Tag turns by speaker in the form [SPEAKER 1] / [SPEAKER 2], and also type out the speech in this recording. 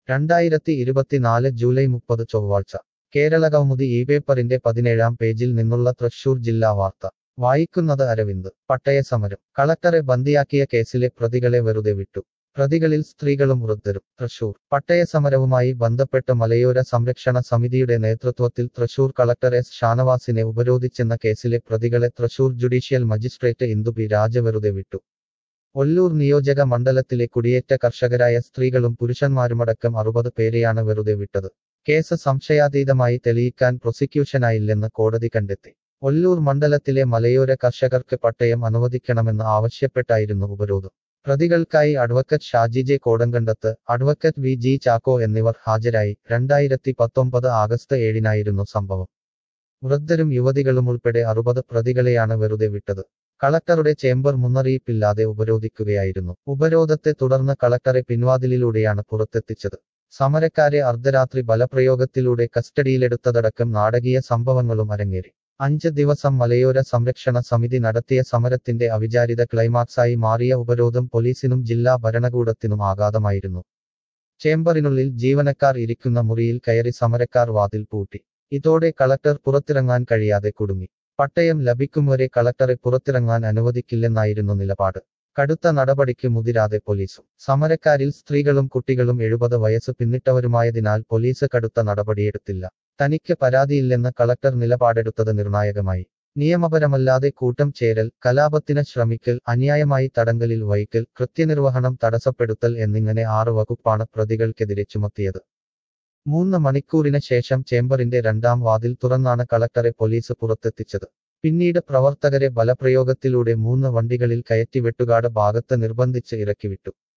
[SPEAKER 1] രണ്ടായിരത്തി ഇരുപത്തിനാല് ജൂലൈ മുപ്പത് ചൊവ്വാഴ്ച കേരളകൗമുദി ഈ പേപ്പറിന്റെ പതിനേഴാം പേജിൽ നിന്നുള്ള തൃശൂർ ജില്ലാ വാർത്ത വായിക്കുന്നത് അരവിന്ദ് പട്ടയസമരം കളക്ടറെ ബന്ദിയാക്കിയ കേസിലെ പ്രതികളെ വെറുതെ വിട്ടു പ്രതികളിൽ സ്ത്രീകളും വൃദ്ധരും തൃശൂർ പട്ടയസമരവുമായി ബന്ധപ്പെട്ട് മലയോര സംരക്ഷണ സമിതിയുടെ നേതൃത്വത്തിൽ തൃശൂർ കളക്ടർ എസ് ഷാനവാസിനെ ഉപരോധിച്ചെന്ന കേസിലെ പ്രതികളെ Thrissur judicial magistrate Indu P Raja വെറുതെ വിട്ടു ഒല്ലൂർ നിയോജക മണ്ഡലത്തിലെ കുടിയേറ്റ കർഷകരായ സ്ത്രീകളും പുരുഷന്മാരുമടക്കം അറുപത് പേരെയാണ് വെറുതെ വിട്ടത് കേസ് സംശയാതീതമായി തെളിയിക്കാൻ പ്രോസിക്യൂഷനായില്ലെന്ന് കോടതി കണ്ടെത്തി ഒല്ലൂർ മണ്ഡലത്തിലെ മലയോര കർഷകർക്ക് പട്ടയം അനുവദിക്കണമെന്ന് ആവശ്യപ്പെട്ടായിരുന്നു ഉപരോധം പ്രതികൾക്കായി advocate Shaji J Kodankandath advocate V G Chacko എന്നിവർ ഹാജരായി രണ്ടായിരത്തി പത്തൊമ്പത് ആഗസ്റ്റ് ഏഴിനായിരുന്നു സംഭവം വൃദ്ധരും യുവതികളും ഉൾപ്പെടെ അറുപത് പ്രതികളെയാണ് വെറുതെ വിട്ടത് കളക്ടറുടെ ചേംബർ മുന്നറിയിപ്പില്ലാതെ ഉപരോധിക്കുകയായിരുന്നു ഉപരോധത്തെ തുടർന്ന് കളക്ടറെ പിൻവാതിലിലൂടെയാണ് പുറത്തെത്തിച്ചത് സമരക്കാരെ അർദ്ധരാത്രി ബലപ്രയോഗത്തിലൂടെ കസ്റ്റഡിയിലെടുത്തതടക്കം നാടകീയ സംഭവങ്ങളും അരങ്ങേറി അഞ്ച് ദിവസം മലയോര സംരക്ഷണ സമിതി നടത്തിയ സമരത്തിന്റെ അവിചാരിത ക്ലൈമാക്സായി മാറിയ ഉപരോധം പോലീസിനും ജില്ലാ ഭരണകൂടത്തിനും ആഘാതമായിരുന്നു ചേംബറിനുള്ളിൽ ജീവനക്കാർ ഇരിക്കുന്ന മുറിയിൽ കയറി സമരക്കാർ വാതിൽ പൂട്ടി ഇതോടെ കളക്ടർ പുറത്തിറങ്ങാൻ കഴിയാതെ കുടുങ്ങി പട്ടയം ലഭിക്കും വരെ കളക്ടറെ പുറത്തിറങ്ങാൻ അനുവദിക്കില്ലെന്നായിരുന്നു നിലപാട് കടുത്ത നടപടിക്ക് മുതിരാതെ പോലീസും സമരക്കാരിൽ സ്ത്രീകളും കുട്ടികളും എഴുപത് വയസ്സ് പിന്നിട്ടവരുമായതിനാൽ പോലീസ് കടുത്ത നടപടിയെടുത്തില്ല തനിക്ക് പരാതിയില്ലെന്ന് കളക്ടർ നിലപാടെടുത്തത് നിർണായകമായി നിയമപരമല്ലാതെ കൂട്ടം ചേരൽ കലാപത്തിന് ശ്രമിക്കൽ അന്യായമായി തടങ്കലിൽ വഹിക്കൽ കൃത്യനിർവഹണം തടസ്സപ്പെടുത്തൽ എന്നിങ്ങനെ ആറ് വകുപ്പാണ് പ്രതികൾക്കെതിരെ ചുമത്തിയത് മൂന്ന് മണിക്കൂറിന് ശേഷം ചേംബറിന്റെ രണ്ടാം വാതിൽ തുറന്നാണ് കളക്ടറെ പോലീസ് പുറത്തെത്തിച്ചത് പിന്നീട് പ്രവർത്തകരെ ബലപ്രയോഗത്തിലൂടെ മൂന്ന് വണ്ടികളിൽ കയറ്റി വെട്ടുകാട് ഭാഗത്ത് നിർബന്ധിച്ച് ഇറക്കിവിട്ടു